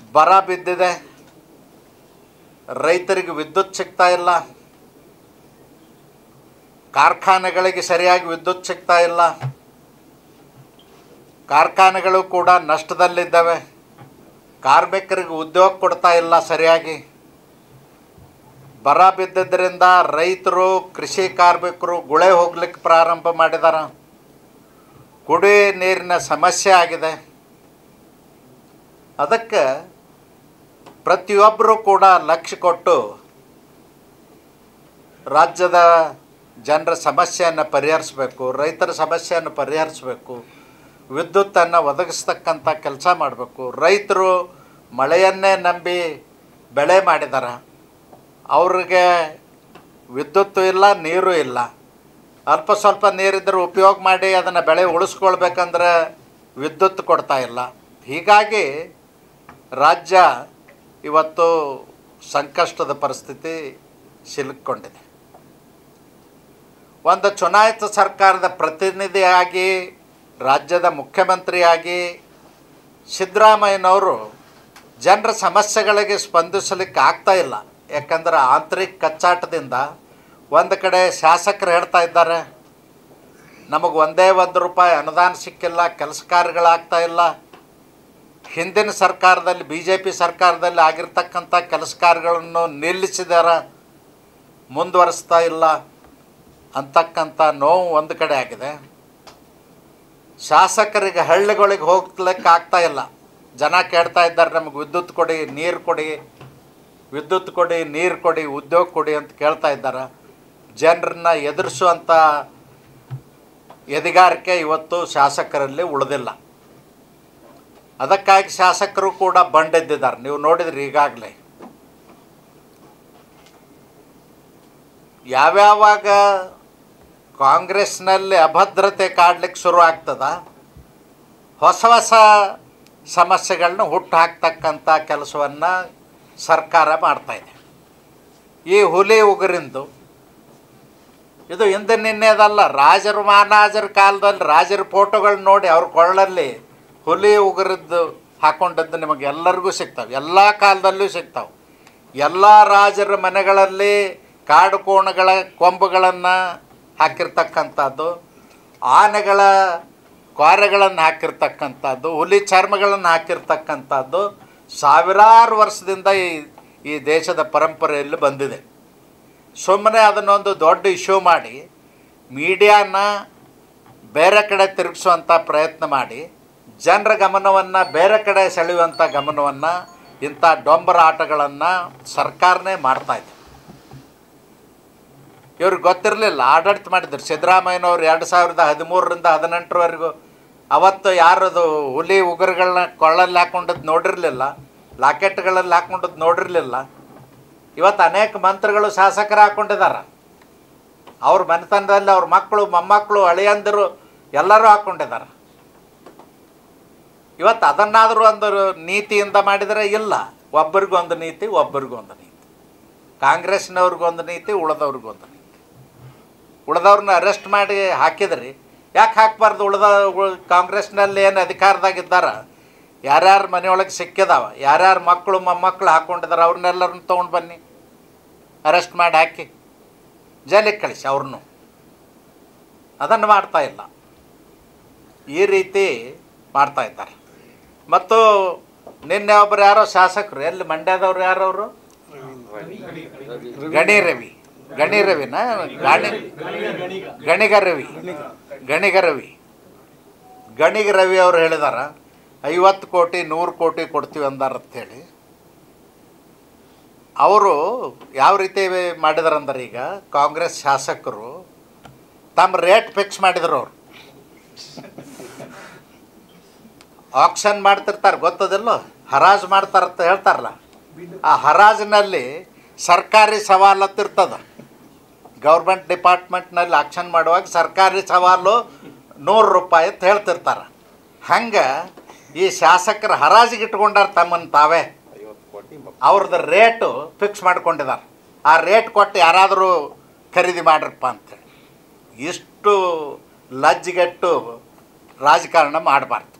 ಬರ ಬಿದ್ದಿದೆ ರೈತರಿಗೆ ವಿದ್ಯುತ್ ಸಿಗ್ತಾ ಇಲ್ಲ ಕಾರ್ಖಾನೆಗಳಿಗೆ ಸರಿಯಾಗಿ ವಿದ್ಯುತ್ ಸಿಗ್ತಾ ಇಲ್ಲ ಕಾರ್ಖಾನೆಗಳು ಕೂಡ ನಷ್ಟದಲ್ಲಿದ್ದಾವೆ ಕಾರ್ಮಿಕರಿಗೆ ಉದ್ಯೋಗ ಕೊಡ್ತಾ ಇಲ್ಲ ಸರಿಯಾಗಿ ಬರ ಬಿದ್ದಿದ್ದರಿಂದ ರೈತರು ಕೃಷಿ ಕಾರ್ಮಿಕರು ಗುಳೆ ಹೋಗ್ಲಿಕ್ಕೆ ಪ್ರಾರಂಭ ಮಾಡಿದಾರ ಕುಡಿ ನೀರಿನ ಸಮಸ್ಯೆ ಆಗಿದೆ ಅದಕ್ಕೆ ಪ್ರತಿಯೊಬ್ಬರೂ ಕೂಡ ಲಕ್ಷ್ಯ ಕೊಟ್ಟು ರಾಜ್ಯದ ಜನರ ಸಮಸ್ಯೆಯನ್ನು ಪರಿಹರಿಸಬೇಕು ರೈತರ ಸಮಸ್ಯೆಯನ್ನು ಪರಿಹರಿಸಬೇಕು ವಿದ್ಯುತ್ತನ್ನು ಒದಗಿಸ್ತಕ್ಕಂಥ ಕೆಲಸ ಮಾಡಬೇಕು ರೈತರು ಮಳೆಯನ್ನೇ ನಂಬಿ ಬೆಳೆ ಮಾಡಿದ್ದಾರೆ ಅವ್ರಿಗೆ ವಿದ್ಯುತ್ತು ಇಲ್ಲ ನೀರು ಇಲ್ಲ ಅಲ್ಪ ಸ್ವಲ್ಪ ನೀರಿದ್ದರೆ ಉಪಯೋಗ ಮಾಡಿ ಅದನ್ನು ಬೆಳೆ ಉಳಿಸ್ಕೊಳ್ಬೇಕಂದ್ರೆ ವಿದ್ಯುತ್ ಕೊಡ್ತಾ ಇಲ್ಲ ಹೀಗಾಗಿ ರಾಜ್ಯ ಇವತ್ತು ಸಂಕಷ್ಟದ ಪರಿಸ್ಥಿತಿ ಸಿಲುಕೊಂಡಿದೆ ಒಂದು ಚುನಾಯಿತ ಸರ್ಕಾರದ ಪ್ರತಿನಿಧಿಯಾಗಿ ರಾಜ್ಯದ ಮುಖ್ಯಮಂತ್ರಿಯಾಗಿ ಸಿದ್ದರಾಮಯ್ಯನವರು ಜನರ ಸಮಸ್ಯೆಗಳಿಗೆ ಸ್ಪಂದಿಸಲಿಕ್ಕೆ ಆಗ್ತಾ ಇಲ್ಲ ಯಾಕಂದ್ರೆ ಆಂತರಿಕ ಕಚ್ಚಾಟದಿಂದ ಒಂದು ಕಡೆ ಶಾಸಕರು ಹೇಳ್ತಾ ಇದ್ದಾರೆ ನಮಗೆ ಒಂದೇ ಒಂದು ರೂಪಾಯಿ ಅನುದಾನ ಸಿಕ್ಕಿಲ್ಲ ಕೆಲಸ ಕಾರ್ಯಗಳಾಗ್ತಾ ಇಲ್ಲ ಹಿಂದಿನ ಸರ್ಕಾರದಲ್ಲಿ ಬಿ ಜೆ ಪಿ ಸರ್ಕಾರದಲ್ಲಿ ಆಗಿರ್ತಕ್ಕಂಥ ಕೆಲಸ ಕಾರ್ಯಗಳನ್ನು ನಿಲ್ಲಿಸಿದಾರ ಮುಂದುವರಿಸ್ತಾ ಇಲ್ಲ ಅಂತಕ್ಕಂಥ ನೋವು ಒಂದು ಕಡೆ ಆಗಿದೆ ಶಾಸಕರಿಗೆ ಹಳ್ಳಿಗಳಿಗೆ ಹೋಗ್ಲಿಕ್ಕೆ ಆಗ್ತಾ ಇಲ್ಲ ಜನ ಕೇಳ್ತಾ ಇದ್ದಾರೆ ನಮಗೆ ವಿದ್ಯುತ್ ಕೊಡಿ ನೀರು ಕೊಡಿ ವಿದ್ಯುತ್ ಕೊಡಿ ನೀರು ಕೊಡಿ ಉದ್ಯೋಗ ಕೊಡಿ ಅಂತ ಕೇಳ್ತಾ ಇದ್ದಾರೆ ಜನರನ್ನ ಎದುರಿಸುವಂಥ ಎದಿಗಾರಿಕೆ ಇವತ್ತು ಶಾಸಕರಲ್ಲಿ ಉಳಿದಿಲ್ಲ ಅದಕ್ಕಾಗಿ ಶಾಸಕರು ಕೂಡ ಬಂಡೆದ್ದಿದ್ದಾರೆ ನೀವು ನೋಡಿದ್ರಿ ಈಗಾಗಲೇ ಯಾವ್ಯಾವಾಗ ಕಾಂಗ್ರೆಸ್ನಲ್ಲಿ ಅಭದ್ರತೆ ಕಾಡ್ಲಿಕ್ಕೆ ಶುರು ಆಗ್ತದ ಹೊಸ ಹೊಸ ಸಮಸ್ಯೆಗಳನ್ನ ಹುಟ್ಟು ಹಾಕ್ತಕ್ಕಂಥ ಕೆಲಸವನ್ನು ಸರ್ಕಾರ ಮಾಡ್ತಾಯಿದೆ ಈ ಹುಲಿ ಉಗುರಿಂದು ಇದು ಹಿಂದೆ ನಿನ್ನೆದಲ್ಲ ರಾಜರು ಮಹಾರಾಜರ ಕಾಲದಲ್ಲಿ ರಾಜರ ಫೋಟೋಗಳು ನೋಡಿ ಅವ್ರ ಕೊಳ್ಳಲ್ಲಿ ಹುಲಿ ಉಗುರದ್ದು ಹಾಕೊಂಡಿದ್ದು ನಿಮಗೆ ಎಲ್ಲರಿಗೂ ಸಿಗ್ತಾವೆ ಎಲ್ಲ ಕಾಲದಲ್ಲೂ ಸಿಗ್ತಾವೆ ಎಲ್ಲ ರಾಜರ ಮನೆಗಳಲ್ಲಿ ಕಾಡು ಕೋಣಗಳ ಕೊಂಬುಗಳನ್ನು ಹಾಕಿರ್ತಕ್ಕಂಥದ್ದು ಆನೆಗಳ ಕ್ವಾರೆಗಳನ್ನು ಹಾಕಿರ್ತಕ್ಕಂಥದ್ದು ಹುಲಿ ಚರ್ಮಗಳನ್ನು ಹಾಕಿರ್ತಕ್ಕಂಥದ್ದು ಸಾವಿರಾರು ವರ್ಷದಿಂದ ಈ ಈ ದೇಶದ ಪರಂಪರೆಯಲ್ಲಿ ಬಂದಿದೆ ಸುಮ್ಮನೆ ಅದನ್ನೊಂದು ದೊಡ್ಡ ಇಶ್ಯೂ ಮಾಡಿ ಮೀಡಿಯಾನ ಬೇರೆ ಕಡೆ ತಿರುಗಿಸುವಂಥ ಪ್ರಯತ್ನ ಮಾಡಿ ಜನರ ಗಮನವನ್ನು ಬೇರೆ ಕಡೆ ಸೆಳೆಯುವಂಥ ಗಮನವನ್ನು ಇಂಥ ಡೊಂಬರ ಆಟಗಳನ್ನು ಸರ್ಕಾರನೇ ಮಾಡ್ತಾಯಿದೆ ಇವ್ರಿಗೆ ಗೊತ್ತಿರಲಿಲ್ಲ ಆಡಳಿತ ಮಾಡಿದ್ರು ಸಿದ್ದರಾಮಯ್ಯನವ್ರು ಎರಡು ಸಾವಿರದ ಹದಿಮೂರರಿಂದ ಹದಿನೆಂಟರವರೆಗೂ ಅವತ್ತು ಯಾರದು ಹುಲಿ ಉಗುರುಗಳನ್ನ ಕೊಳ್ಳಲ್ಲಿ ಹಾಕೊಂಡದ್ದು ನೋಡಿರಲಿಲ್ಲ ಲಾಕೆಟ್ಗಳಲ್ಲಿ ಹಾಕೊಂಡದ್ದು ನೋಡಿರಲಿಲ್ಲ ಇವತ್ತು ಅನೇಕ ಮಂತ್ರಿಗಳು ಶಾಸಕರು ಹಾಕ್ಕೊಂಡಿದ್ದಾರೆ ಅವ್ರ ಮನೆತನದಲ್ಲಿ ಅವ್ರ ಮಕ್ಕಳು ಮೊಮ್ಮಕ್ಕಳು ಅಳಿಯಂದಿರು ಎಲ್ಲರೂ ಹಾಕ್ಕೊಂಡಿದ್ದಾರೆ ಇವತ್ತು ಅದನ್ನಾದರೂ ಒಂದು ನೀತಿಯಿಂದ ಮಾಡಿದರೆ ಇಲ್ಲ ಒಬ್ಬರಿಗೊಂದು ನೀತಿ ಒಬ್ಬರಿಗೊಂದು ನೀತಿ ಕಾಂಗ್ರೆಸ್ನವ್ರಿಗೊಂದು ನೀತಿ ಉಳಿದವ್ರಿಗೊಂದು ನೀತಿ ಉಳಿದವ್ರನ್ನ ಅರೆಸ್ಟ್ ಮಾಡಿ ಹಾಕಿದ್ರಿ ಯಾಕೆ ಹಾಕ್ಬಾರ್ದು ಉಳ್ದ ಉಳ್ ಕಾಂಗ್ರೆಸ್ನಲ್ಲಿ ಏನು ಅಧಿಕಾರದಾಗಿದ್ದಾರ ಯಾರ್ಯಾರ ಮನೆಯೊಳಗೆ ಸಿಕ್ಕಿದಾವ ಯಾರ್ಯಾರ ಮಕ್ಕಳು ಮೊಮ್ಮಕ್ಕಳು ಹಾಕ್ಕೊಂಡಿದ್ದಾರೆ ಅವ್ರನ್ನೆಲ್ಲರನ್ನ ತೊಗೊಂಡು ಬನ್ನಿ ಅರೆಸ್ಟ್ ಮಾಡಿ ಹಾಕಿ ಜೈಲಿಗೆ ಕಳಿಸಿ ಅವ್ರನ್ನೂ ಅದನ್ನು ಮಾಡ್ತಾ ಇಲ್ಲ ಈ ರೀತಿ ಮಾಡ್ತಾ ಇದ್ದಾರೆ ಮತ್ತು ನಿನ್ನೆ ಒಬ್ಬರು ಯಾರೋ ಶಾಸಕರು ಎಲ್ಲಿ ಮಂಡ್ಯದವ್ರು ಯಾರು ಅವರು ಗಣಿ ರವಿ ಗಣಿ ರವಿನ ಗಾಣಿ ಗಣಿಗ ರವಿ ಗಣಿಗ ರವಿ ಗಣಿಗ ರವಿ ಅವರು ಹೇಳಿದಾರ ಐವತ್ತು ಕೋಟಿ ನೂರು ಕೋಟಿ ಕೊಡ್ತೀವಿ ಅಂದಾರ ಅಂಥೇಳಿ ಅವರು ಯಾವ ರೀತಿ ಮಾಡಿದಾರಂದ್ರೆ ಈಗ ಕಾಂಗ್ರೆಸ್ ಶಾಸಕರು ತಮ್ಮ ರೇಟ್ ಫಿಕ್ಸ್ ಮಾಡಿದ್ರು ಅವರು ಆಕ್ಷನ್ ಮಾಡ್ತಿರ್ತಾರೆ ಗೊತ್ತದಿಲ್ಲೋ ಹರಾಜು ಮಾಡ್ತಾರಂತ ಹೇಳ್ತಾರಲ್ಲ ಆ ಹರಾಜಿನಲ್ಲಿ ಸರ್ಕಾರಿ ಸವಾಲತ್ತು ಇರ್ತದ ಗೌರ್ಮೆಂಟ್ ಡಿಪಾರ್ಟ್ಮೆಂಟ್ನಲ್ಲಿ ಆಕ್ಷನ್ ಮಾಡುವಾಗ ಸರ್ಕಾರಿ ಸವಾಲು ನೂರು ರೂಪಾಯಿ ಅಂತ ಹೇಳ್ತಿರ್ತಾರೆ ಹಂಗೆ ಈ ಶಾಸಕರು ಹರಾಜಿಗೆ ಇಟ್ಕೊಂಡಾರ ತಮ್ಮನ್ನು ತಾವೇ ಅವ್ರದ್ದು ರೇಟು ಫಿಕ್ಸ್ ಮಾಡ್ಕೊಂಡಿದ್ದಾರೆ ಆ ರೇಟ್ ಕೊಟ್ಟು ಯಾರಾದರೂ ಖರೀದಿ ಮಾಡ್ರಪ್ಪ ಅಂತೇಳಿ ಇಷ್ಟು ಲಜ್ಜೆಗೆಟ್ಟು ರಾಜಕಾರಣ ಮಾಡಬಾರ್ದು